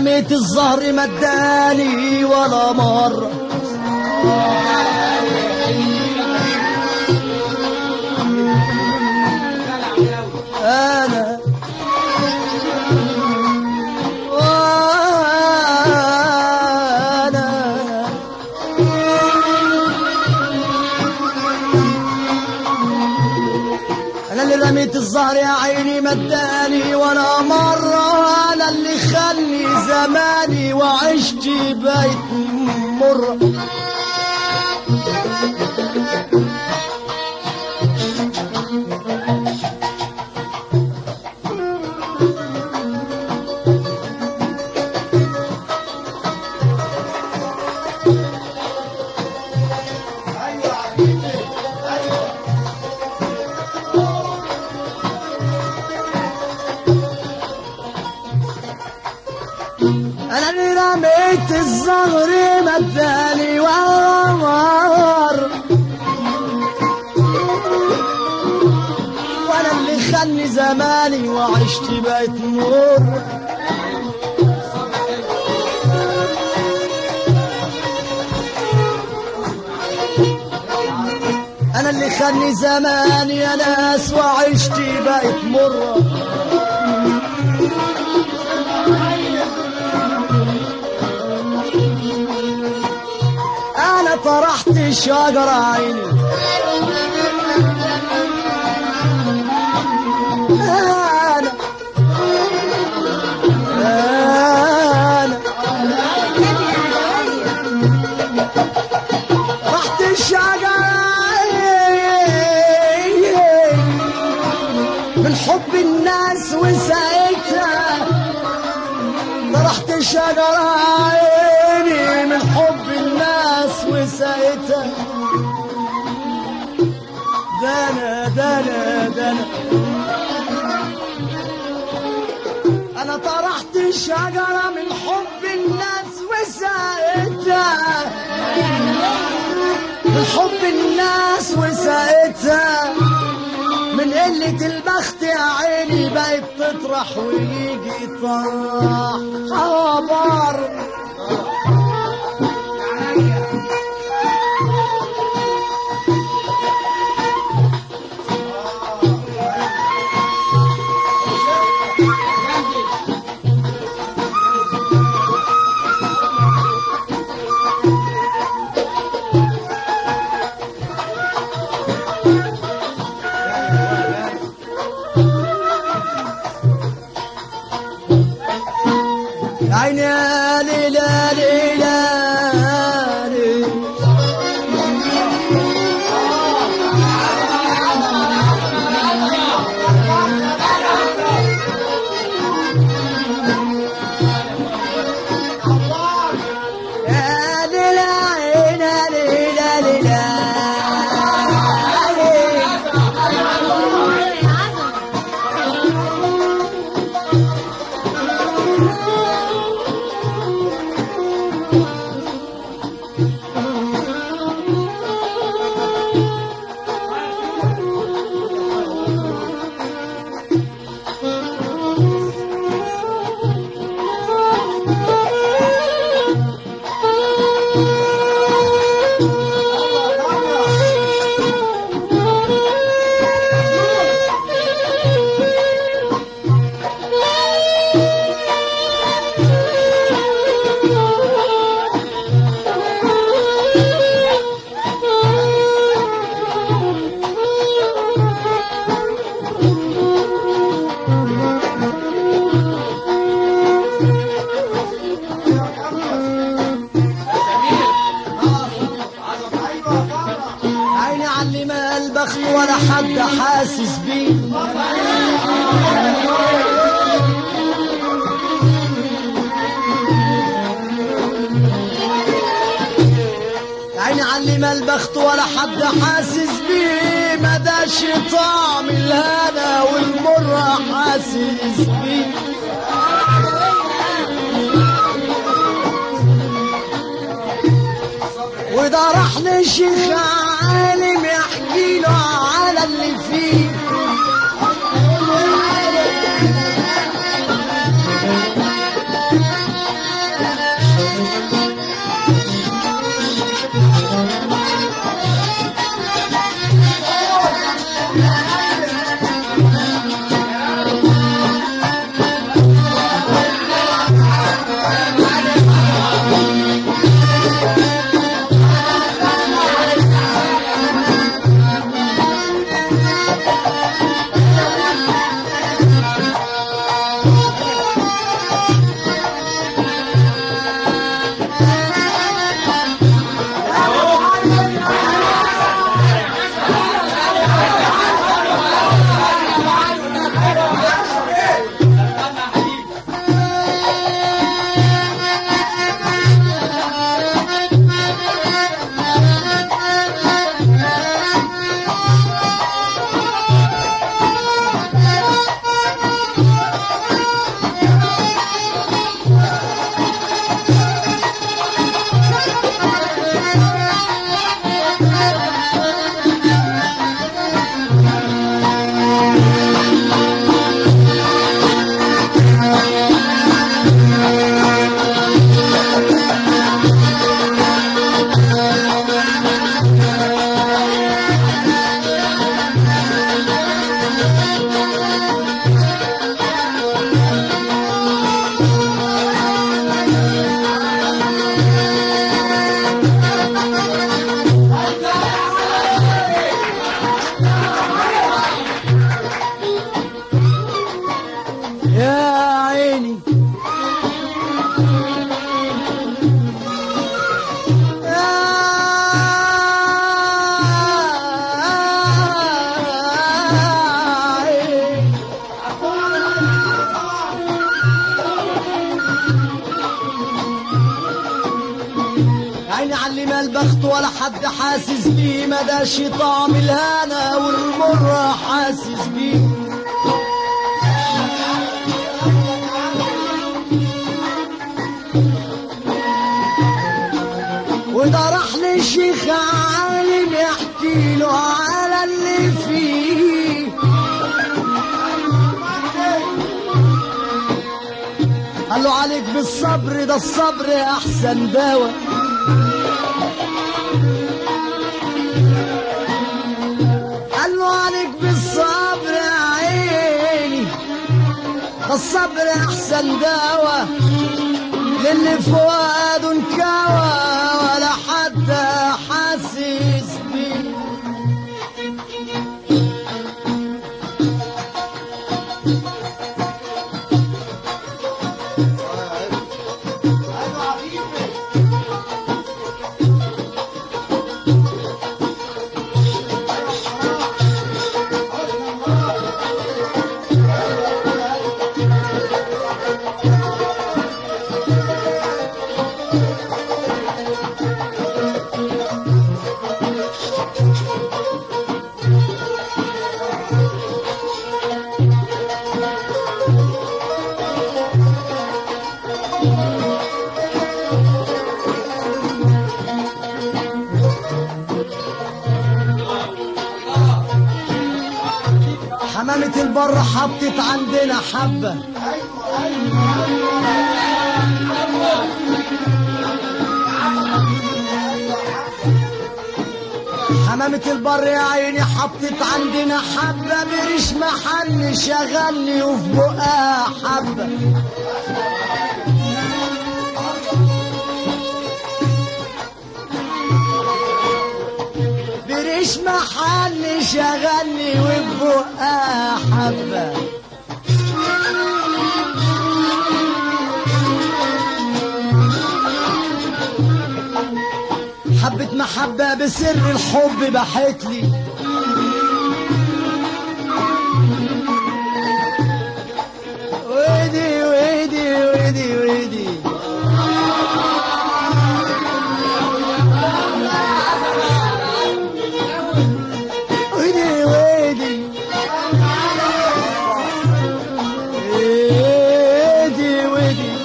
رميت الزهر مداني ولا مرة أنا وأنا أنا اللي رميت الزهر يا عيني مداني ولا مرة أنا اللي خلي زماني وعشت بيت مر أنا اللي رميت الزهر مداني ولا مرة وانا اللي خلني زماني وعشت بيت مر انا اللي خلني زماني يا ناس وعشت بيت مر انا طرحت شجرة عيني انا انا رحت الشجرة من حب الناس وساعتها طرحت الشجرة عيني من حب الناس وساعتها دنا دنا دنا انا طرحت الشجرة من حب الناس وساعتها من حب الناس وساعتها من قلة البخت يا عيني بقت تطرح ويجي يطرح خبر يا عيني يا ليلى ليلى ليلى. يا ليلى عينى ليلى ليلى عيني علي ما البخت ولا حد حاسس بيه عيني علي ما البخت ولا حد حاسس بيه ما داش طعم الهنا والمر حاسس بيه وده راح لشيخ عالم يحكي له على اللي فيه حد حاسس بيه مداش طعم الهنا والمر حاسس بيه وده راح لشيخ عالم يحكي له على اللي فيه قال له عليك بالصبر ده الصبر احسن دواء قال له عليك بالصبر يا عيني ده الصبر احسن دواء للي فؤاده انكوى ولا حد حاسس بيه حمامة البر حطت عندنا حبة حمامة البر يا عيني حطت عندنا حبة بريش محل شغلني وفي بقها حبة بريش محل شغلني وفي بقها حبة حبة محبة بسر الحب بحتلي ويدي ويدي ويدي ويدي ويدي ويدي ويدي ويدي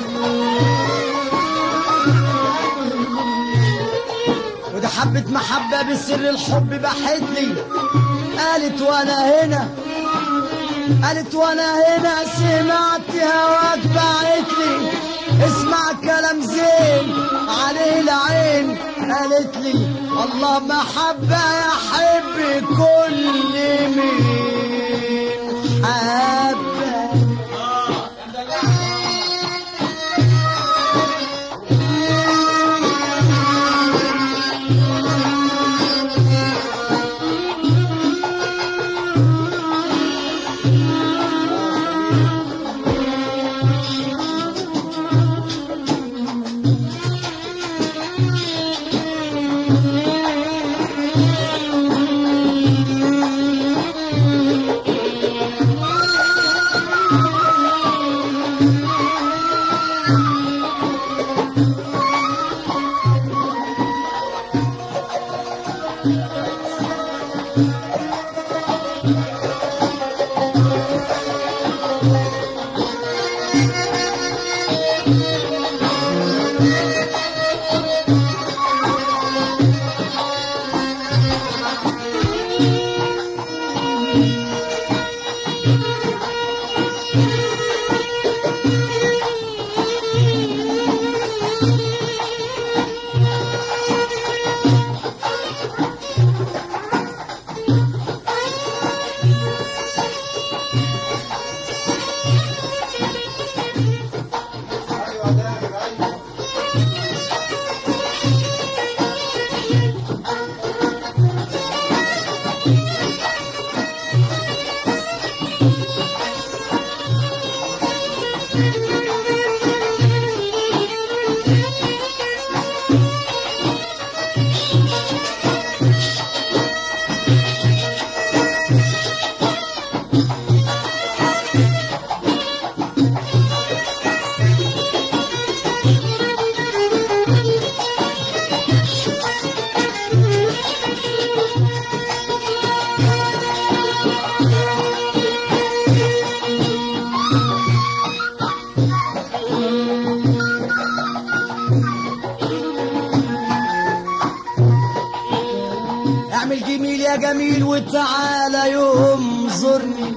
وده حبة محبة بسر الحب بحتلي قالت وانا هنا قالت وانا هنا سمعت هواك بعتلي اسمع كلام زين عليه العين قالت لي الله محبة يحب كل مين حبة اعمل جميل يا جميل وتعالى يوم زرني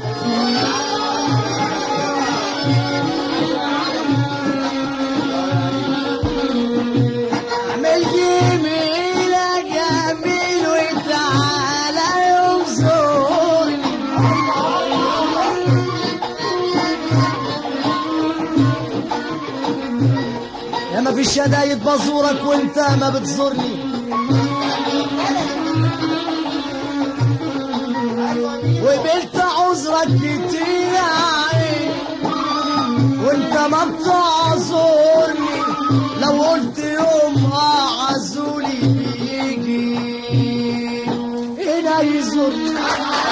اعمل جميل يا جميل وتعالى يوم زرني يا ما في الشدايد بزورك وانت ما بتزورني وقبلت عذرك كتير يا عين وانت ما بتعذرني لو قلت يوم اه عزولي بيجي هنا يزورني